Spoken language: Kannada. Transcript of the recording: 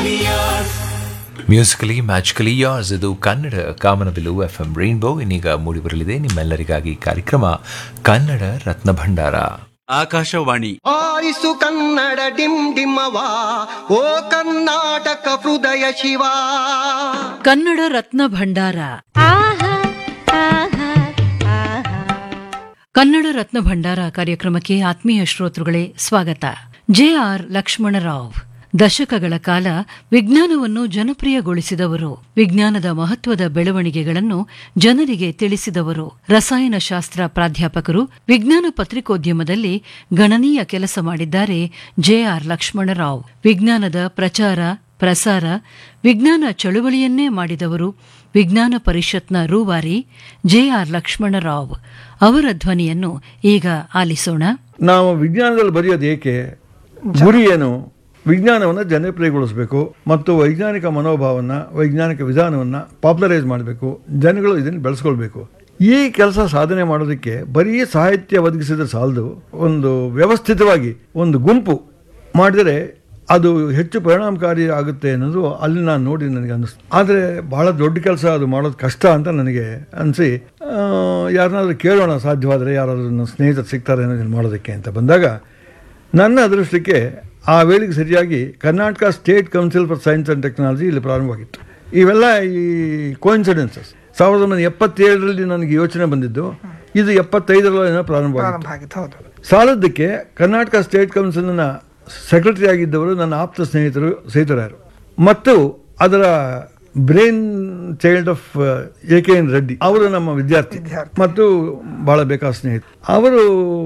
ಮ್ಯೂಸಿಕಲಿ ಮ್ಯಾಜಿಕಲಿ ಯಾರ್ಸ್ ಇದು Kannada Kamanabillu F M rainbow ಇನ್ನೀಗ ಮೂಡಿಬರಲಿದೆ ನಿಮ್ಮೆಲ್ಲರಿಗಾಗಿ ಕಾರ್ಯಕ್ರಮ ಕನ್ನಡ ರತ್ನ ಭಂಡಾರ ಆಕಾಶವಾಣಿ ಆರಿಸು ಕನ್ನಡ ಡಿಮ್ ಡಿಮ್ಮವ ಓ ಕರ್ನಾಟಕ ಹೃದಯ ಶಿವ ಕನ್ನಡ ರತ್ನ ಭಂಡಾರ ಕನ್ನಡ ರತ್ನ ಭಂಡಾರ ಕಾರ್ಯಕ್ರಮಕ್ಕೆ ಆತ್ಮೀಯ ಶ್ರೋತೃಗಳೇ ಸ್ವಾಗತ ಜೆಆರ್ ಲಕ್ಷ್ಮಣರಾವ್ ದಶಕಗಳ ಕಾಲ ವಿಜ್ಞಾನವನ್ನು ಜನಪ್ರಿಯಗೊಳಿಸಿದವರು ವಿಜ್ಞಾನದ ಮಹತ್ವದ ಬೆಳವಣಿಗೆಗಳನ್ನು ಜನರಿಗೆ ತಿಳಿಸಿದವರು ರಸಾಯನಶಾಸ್ತ್ರ ಪ್ರಾಧ್ಯಾಪಕರು ವಿಜ್ಞಾನ ಪತ್ರಿಕೋದ್ಯಮದಲ್ಲಿ ಗಣನೀಯ ಕೆಲಸ ಮಾಡಿದ್ದಾರೆ ಜೆಆರ್ ಲಕ್ಷ್ಮಣರಾವ್ ವಿಜ್ಞಾನದ ಪ್ರಚಾರ ಪ್ರಸಾರ ವಿಜ್ಞಾನ ಚಳುವಳಿಯನ್ನೇ ಮಾಡಿದವರು ವಿಜ್ಞಾನ ಪರಿಷತ್ನ ರೂವಾರಿ ಜೆಆರ್ ಲಕ್ಷ್ಮಣರಾವ್ ಅವರ ಧ್ವನಿಯನ್ನು ಈಗ ಆಲಿಸೋಣ ನಾವು ವಿಜ್ಞಾನದಲ್ಲಿ ಬರೆಯೋದು ಏಕೆ ಗುರಿ ಏನು ವಿಜ್ಞಾನವನ್ನು ಜನಪ್ರಿಯಗೊಳಿಸಬೇಕು ಮತ್ತು ವೈಜ್ಞಾನಿಕ ಮನೋಭಾವವನ್ನು ವೈಜ್ಞಾನಿಕ ವಿಧಾನವನ್ನು ಪಾಪ್ಯುಲರೈಸ್ ಮಾಡಬೇಕು ಜನಗಳು ಇದನ್ನು ಬೆಳೆಸ್ಕೊಳ್ಬೇಕು ಈ ಕೆಲಸ ಸಾಧನೆ ಮಾಡೋದಕ್ಕೆ ಬರೀ ಸಾಹಿತ್ಯ ಒದಗಿಸಿದ್ರೆ ಸಾಲದು ಒಂದು ವ್ಯವಸ್ಥಿತವಾಗಿ ಒಂದು ಗುಂಪು ಮಾಡಿದರೆ ಅದು ಹೆಚ್ಚು ಪರಿಣಾಮಕಾರಿ ಆಗುತ್ತೆ ಅನ್ನೋದು ಅಲ್ಲಿ ನಾನು ನೋಡಿ ನನಗೆ ಅನ್ನಿಸ್ತು ಆದರೆ ಬಹಳ ದೊಡ್ಡ ಕೆಲಸ ಅದು ಮಾಡೋದು ಕಷ್ಟ ಅಂತ ನನಗೆ ಅನಿಸಿ ಯಾರನ್ನಾದ್ರೂ ಕೇಳೋಣ ಸಾಧ್ಯವಾದರೆ ಯಾರಾದರೂ ನನ್ನ ಸ್ನೇಹಿತರು ಸಿಗ್ತಾರೆ ಅನ್ನೋದನ್ನು ಮಾಡೋದಕ್ಕೆ ಅಂತ ಬಂದಾಗ ನನ್ನ ಅದೃಷ್ಟಕ್ಕೆ ಆ ವೇಳೆಗೆ ಸರಿಯಾಗಿ Karnataka state council for science and technology ಇಲ್ಲಿ ಪ್ರಾರಂಭವಾಗಿತ್ತು ಇವೆಲ್ಲ ಈ ಕೋಇನ್ಸಿಡೆನ್ಸಸ್ ಸಾವಿರದ ಒಂಬೈನೂರ ಎಪ್ಪತ್ತೇಳರಲ್ಲಿ ನನಗೆ ಯೋಚನೆ ಬಂದಿದ್ದು ಇದು ಎಪ್ಪತ್ತೈದರಲ್ಲಿ ಏನೋ ಪ್ರಾರಂಭವಾಗಿತ್ತು ಆಗಿತ್ತು ಹೌದು ಸಾಲದ್ದಕ್ಕೆ ಕರ್ನಾಟಕ ಸ್ಟೇಟ್ ಕೌನ್ಸಿಲ್ನ ಸೆಕ್ರೆಟರಿ ಆಗಿದ್ದವರು ನನ್ನ ಆಪ್ತ ಸ್ನೇಹಿತರು ಸೇತುರಾಯರು ಮತ್ತು ಅದರ brain child of A K N Reddy ಅವರು ನಮ್ಮ ವಿದ್ಯಾರ್ಥಿ ಮತ್ತು ಬಹಳ ಬೇಕಾದ ಸ್ನೇಹಿತರು ಅವರು